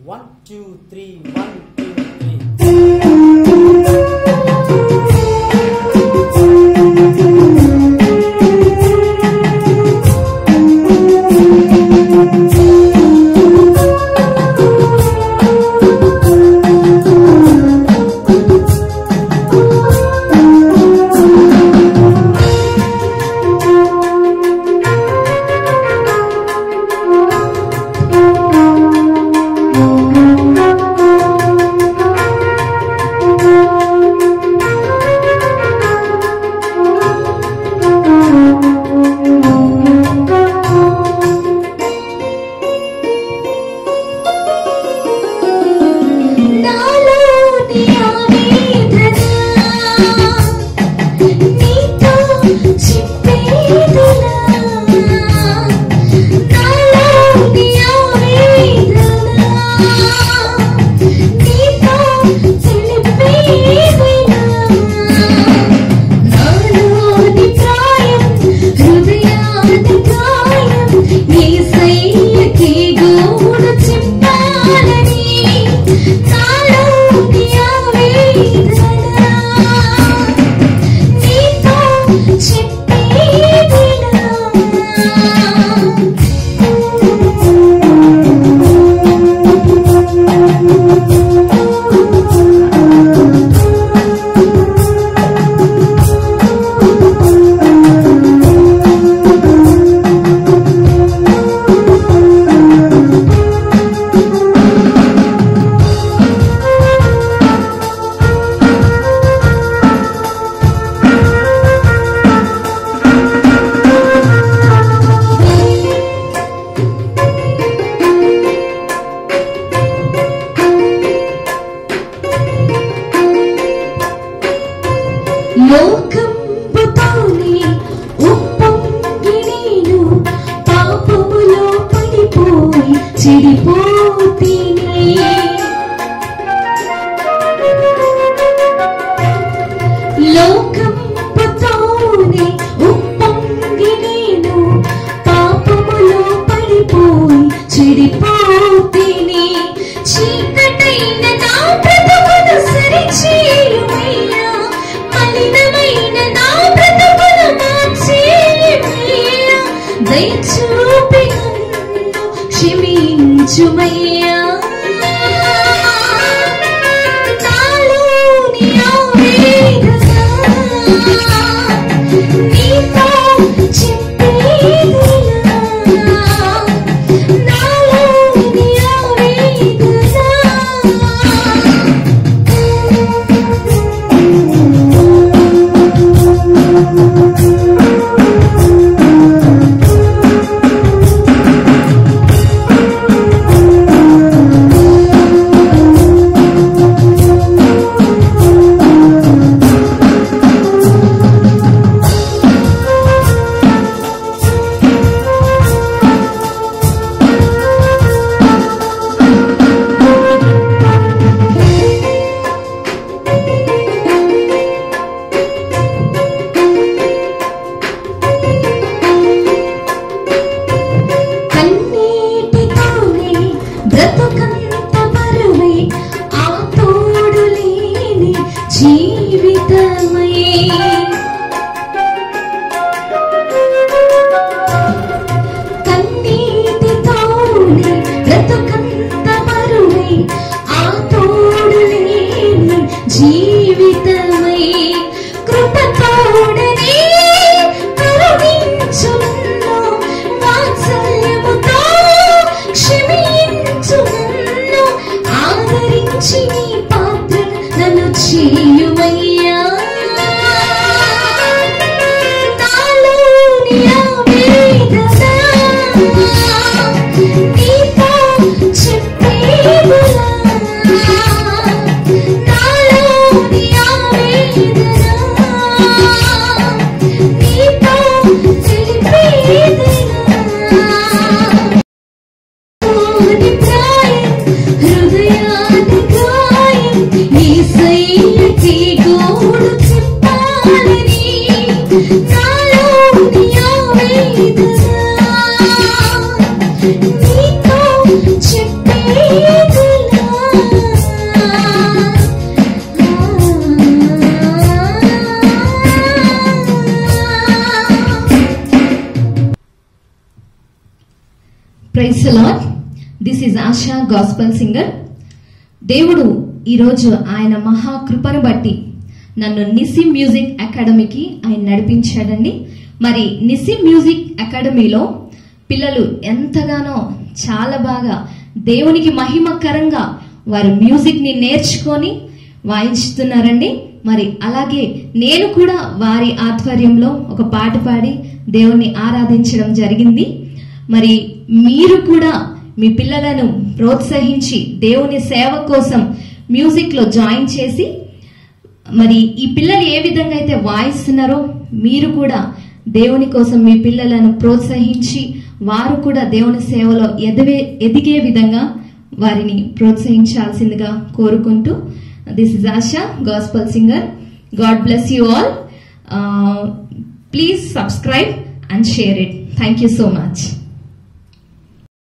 one two three one two three నాలోని ఆవేదన నీతో చెప్పేదెలా నాలోని ఆవేదన నీతో తెలిపేదెలా నాలోని ప్రాయం హృదయాది గాయం యేసయ్యకి గోడు చెప్పాలని నాలోని ఆవేదన నీతో లోకంబుతోనే ఉప్పొంగి నేను పాపములో పడిపోయి చెడిపోతిని లోకంబుతోనే ఉప్పొంగి నేను పాపములో పడిపోయి చెడిపోతిని చీకటైన నా బ్రతుకును సరిచేయుమయ్యా మలినమైన నా బ్రతుకును మార్చేయుమయ్యా దయచూపి నన్ను క్షమించుమయ్యా నాలోని ఆవేదన నీతో చెప్పేదెలా నాలోని కన్నీటితోనే బ్రతుకంత బరువై ఆ తోడు లేని జీవితమై కన్నీటితోనే బ్రతుకంత బరువై ఆ తోడు లేని జీవితమై కృపతోడనే కరుణించును వాత్సల్యముతో క్షమించును ఆదరించి నీ పాత్ర నన్ను చేయుమయ్యా నాలోని ఆవేదన నీతో చెప్పేదెలా నాలోని ఆవేదన నీతో తెలిపేదెలా హృదయాది ప్రాయం హృదయాది గాయం యేసయ్యకి గోడు చెప్పాలని నాలోని ఆవేదన నీతో చెప్పేదెలా praise lord this is Asha gospel singer దేవుడు ఈరోజు ఆయన మహాకృపను బట్టి నన్ను నిసి మ్యూజిక్ అకాడమీకి ఆయన నడిపించాడండి మరి నిసి మ్యూజిక్ అకాడమీలో పిల్లలు ఎంతగానో చాలా బాగా దేవునికి మహిమకరంగా వారు మ్యూజిక్ ని నేర్చుకొని వాయించుతున్నారండి మరి అలాగే నేను కూడా వారి ఆధ్వర్యంలో ఒక పాట పాడి దేవుణ్ణి ఆరాధించడం జరిగింది మరి మీరు కూడా మీ పిల్లలను ప్రోత్సహించి దేవుని సేవ కోసం మ్యూజిక్ లో జాయిన్ చేసి మరి ఈ పిల్లలు ఏ విధంగా అయితే వాయిస్తున్నారో మీరు కూడా దేవుని కోసం మీ పిల్లలను ప్రోత్సహించి వారు కూడా దేవుని సేవలో ఎదిగే ఎదిగే విధంగా వారిని ప్రోత్సహించాల్సిందిగా కోరుకుంటూ this is Asha gospel singer God bless you all please subscribe and share it thank you so much